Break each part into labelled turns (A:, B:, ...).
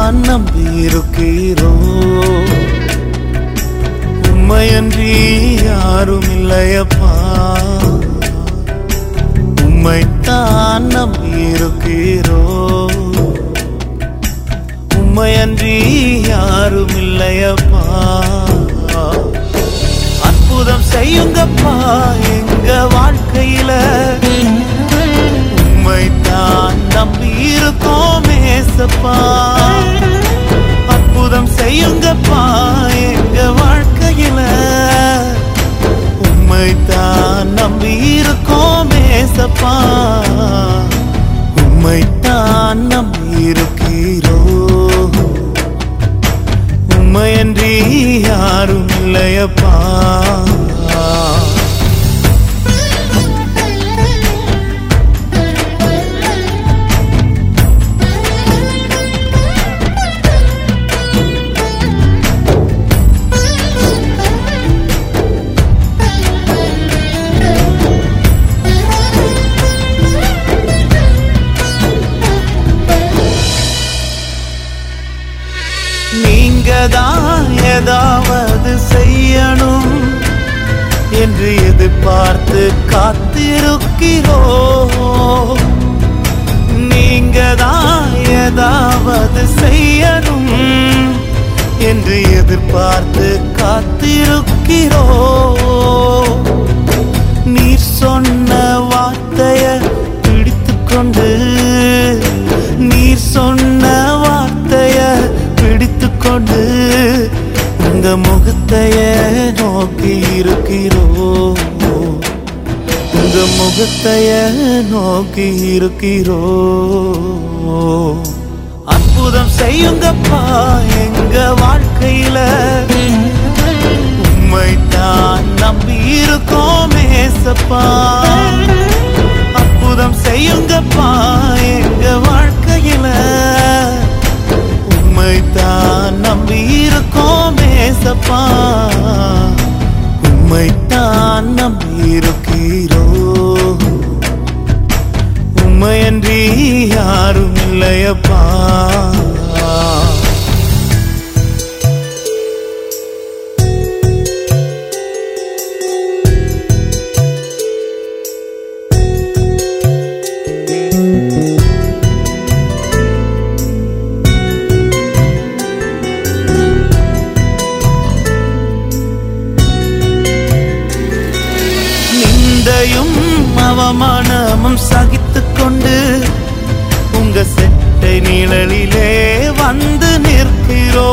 A: உம்மைத்தான் நம்பியிருக்கிறோ உம்மையன்றி யாரும் இல்லையப்பா உம்மைத்தான் நம்பியிருக்கிறோ உம்மையன்றி யாரும் இல்லையப்பா அற்புதம் செய்யுங்கப்பா எங்க வாழ்க்கையில உம்மைத்தான் நம்பி இருக்கோம் ஏசப்பா அற்புதம் செய்யுங்கப்பா எங்க வாழ்க்கையில உம்மைத்தான் நம்பி இருக்கோம் ஏசப்பா உம்மைத்தான் நம்பி இருக்கிறோ உம்மையன்றி யாரும் இல்லையப்பா நீங்க தான் ஏதாவது செய்யணும் என்று எதிர்பார்த்து காத்திருக்கிறோ நீங்க தான் ஏதாவது செய்யணும் என்று எதிர்பார்த்து காத்திருக்கிறோ நீர் சொன்ன வார்த்தைய பிடித்துக்கொண்டு நீர் சொன்ன வார்த்தைய பிடித்துக்கொண்டு உங்க முகத்தைய நோக்கி இருக்கிறோ உங்க முகத்தைய நோக்கி இருக்கிறோ அற்புதம் செய்யுங்கப்பா எங்க வாழ்க்கையில உம்மைத்தான் நம்பி இருக்கோம் ஏசப்பா அற்புதம் செய்யுங்கப்பா எங்க வாழ்க்கையில உம்மைத்தான் நம்பி இருக்கோம் ஏசப்பா உம்மைத்தான் நம்பி இருக்கிறோ உம்மையன்றி யாரும் இல்லையப்பா நிந்தையும் அவமானமும் சகித்துக் கொண்டு உங்க செட்டை நிழலிலே வந்து நிற்கிறோ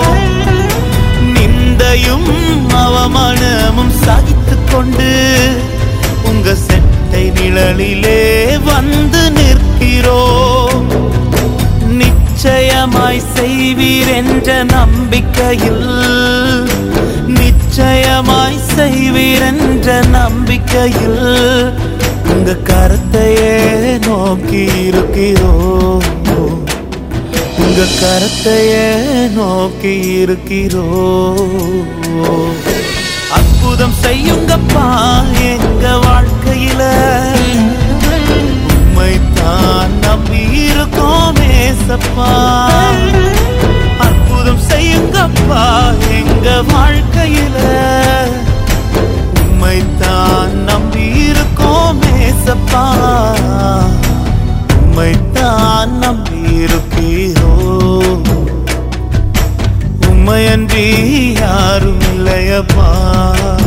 A: நிந்தையும் அவமானமும் சகித்துக் கொண்டு உங்க செட்டை நிழலிலே வந்து நிற்கிறோ நிச்சயமாய் செய்வீர் என்ற நம்பிக்கையில் நிச்சயமாய் செய்வீர் என்ற நம்பிக்கையில் உங்க கருத்தையே நோக்கி இருக்கிறோ உங்க கருத்தையே நோக்கி இருக்கிறோ அற்புதம் செய்யுங்கப்பா எங்க வாழ்க்கையில உம்மைத்தான் நம்பி இருக்கோம் ஏசப்பா அற்புதம் செய்யுங்கப்பா எங்க வாழ்க்கையில உம்மைத்தான் நம்பி இருக்கோம் ஏசப்பா உம்மைத்தான் நம்பி இருக்கிறோ உம்மையன்றி யாரும் இல்லையப்பா